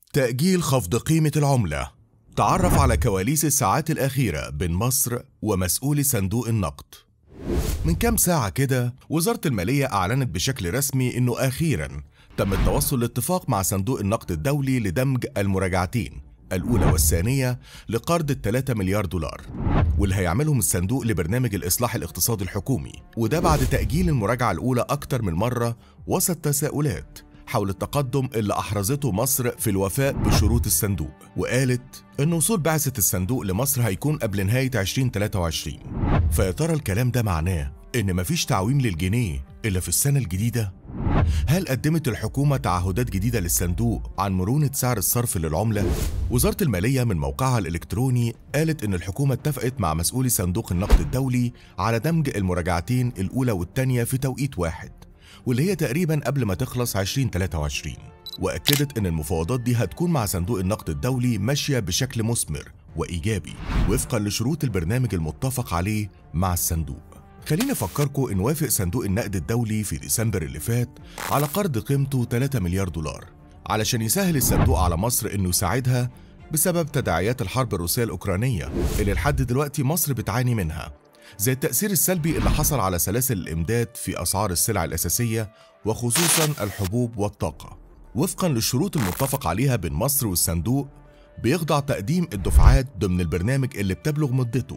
تأجيل خفض قيمة العملة تعرف على كواليس الساعات الأخيرة بين مصر ومسؤول صندوق النقد من كام ساعة كده وزارة المالية أعلنت بشكل رسمي إنه أخيراً تم التوصل لاتفاق مع صندوق النقد الدولي لدمج المراجعتين الأولى والثانية لقرض ال 3 مليار دولار واللي هيعملهم الصندوق لبرنامج الإصلاح الاقتصادي الحكومي وده بعد تأجيل المراجعة الأولى أكتر من مرة وسط تساؤلات حول التقدم اللي أحرزته مصر في الوفاء بشروط الصندوق وقالت إن وصول بعثة الصندوق لمصر هيكون قبل نهاية 2023 فيا ترى الكلام ده معناه إن مفيش تعويم للجنيه إلا في السنة الجديدة؟ هل قدمت الحكومة تعهدات جديدة للصندوق عن مرونة سعر الصرف للعملة؟ وزارة المالية من موقعها الإلكتروني قالت إن الحكومة اتفقت مع مسؤولي صندوق النقد الدولي على دمج المراجعتين الأولى والثانية في توقيت واحد واللي هي تقريبا قبل ما تخلص 2023 وأكدت إن المفاوضات دي هتكون مع صندوق النقد الدولي ماشية بشكل مثمر وإيجابي وفقا لشروط البرنامج المتفق عليه مع الصندوق خليني أفكركم إن وافق صندوق النقد الدولي في ديسمبر اللي فات على قرض قيمته 3 مليار دولار علشان يسهل الصندوق على مصر إنه يساعدها بسبب تداعيات الحرب الروسية الأوكرانية اللي لحد دلوقتي مصر بتعاني منها زي التأثير السلبي اللي حصل على سلاسل الإمداد في أسعار السلع الأساسية وخصوصا الحبوب والطاقة وفقا للشروط المتفق عليها بين مصر والصندوق بيخضع تقديم الدفعات ضمن البرنامج اللي بتبلغ مدته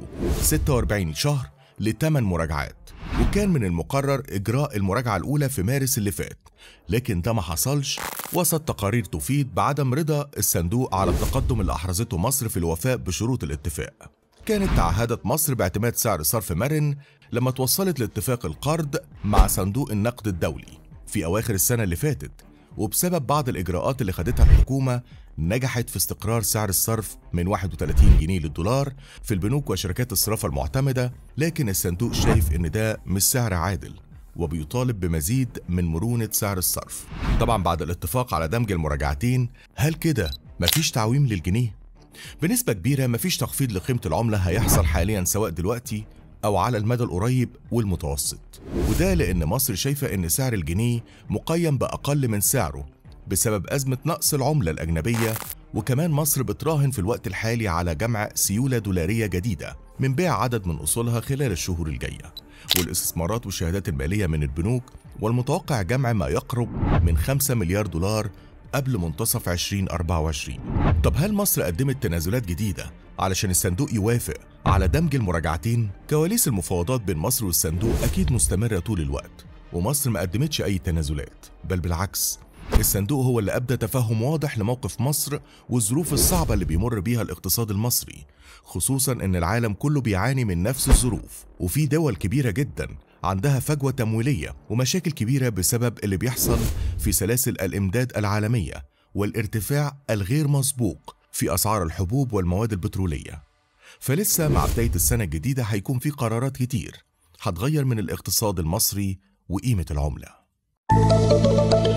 46 شهر لثمان مراجعات وكان من المقرر إجراء المراجعة الأولى في مارس اللي فات لكن ده ما حصلش وسط تقارير تفيد بعدم رضا الصندوق على التقدم اللي أحرزته مصر في الوفاء بشروط الاتفاق كانت تعهدت مصر باعتماد سعر صرف مرن لما توصلت لاتفاق القرض مع صندوق النقد الدولي في أواخر السنة اللي فاتت وبسبب بعض الإجراءات اللي خدتها الحكومة نجحت في استقرار سعر الصرف من 31 جنيه للدولار في البنوك وشركات الصرافة المعتمدة لكن الصندوق شايف إن ده مش سعر عادل وبيطالب بمزيد من مرونة سعر الصرف طبعا بعد الاتفاق على دمج المراجعتين هل كده مفيش تعويم للجنيه؟ بنسبة كبيرة مفيش تخفيض لقيمة العملة هيحصل حاليا سواء دلوقتي أو على المدى القريب والمتوسط وده لأن مصر شايفة إن سعر الجنيه مقيم بأقل من سعره بسبب أزمة نقص العملة الأجنبية وكمان مصر بتراهن في الوقت الحالي على جمع سيولة دولارية جديدة من بيع عدد من أصولها خلال الشهور الجاية والاستثمارات والشهادات المالية من البنوك والمتوقع جمع ما يقرب من 5 مليار دولار قبل منتصف 2024 طب هل مصر قدمت تنازلات جديدة علشان الصندوق يوافق على دمج المراجعتين؟ كواليس المفاوضات بين مصر والصندوق أكيد مستمرة طول الوقت ومصر ما قدمتش أي تنازلات بل بالعكس الصندوق هو اللي أبدى تفهم واضح لموقف مصر والظروف الصعبة اللي بيمر بيها الاقتصاد المصري خصوصا إن العالم كله بيعاني من نفس الظروف وفي دول كبيرة جدا عندها فجوة تمويلية ومشاكل كبيرة بسبب اللي بيحصل في سلاسل الإمداد العالمية والارتفاع الغير مسبوق في أسعار الحبوب والمواد البترولية فلسه مع بداية السنة الجديدة هيكون في قرارات كتير هتغير من الاقتصاد المصري وقيمة العملة